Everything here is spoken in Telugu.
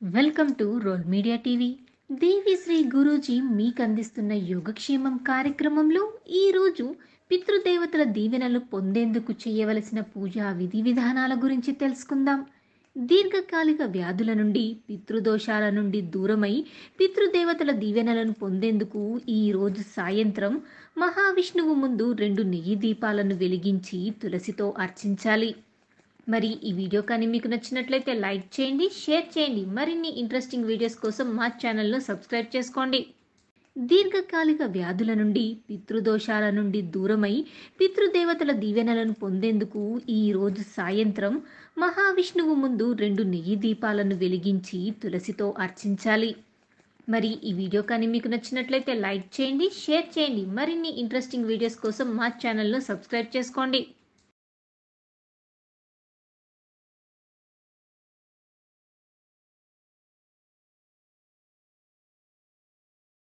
welcome to role media TV Devisri Guruji మీకు అందిస్తున్న యోగక్షేమం కార్యక్రమంలో ఈరోజు పితృదేవతల దీవెనలు పొందేందుకు చేయవలసిన పూజా విధి విధానాల గురించి తెలుసుకుందాం దీర్ఘకాలిక వ్యాధుల నుండి పితృదోషాల నుండి దూరమై పితృదేవతల దీవెనలను పొందేందుకు ఈ రోజు సాయంత్రం మహావిష్ణువు ముందు రెండు నెయ్యి దీపాలను వెలిగించి తులసితో అర్చించాలి మరి ఈ వీడియో కానీ మీకు నచ్చినట్లయితే లైక్ చేయండి షేర్ చేయండి మరిన్ని ఇంట్రెస్టింగ్ వీడియోస్ కోసం మా ఛానల్ను సబ్స్క్రైబ్ చేసుకోండి దీర్ఘకాలిక వ్యాధుల నుండి పితృదోషాల నుండి దూరమై పితృదేవతల దీవెనలను పొందేందుకు ఈ రోజు సాయంత్రం మహావిష్ణువు ముందు రెండు నెయ్యి దీపాలను వెలిగించి తులసితో అర్చించాలి మరి ఈ వీడియో కానీ మీకు నచ్చినట్లయితే లైక్ చేయండి షేర్ చేయండి మరిన్ని ఇంట్రెస్టింగ్ వీడియోస్ కోసం మా ఛానల్ను సబ్స్క్రైబ్ చేసుకోండి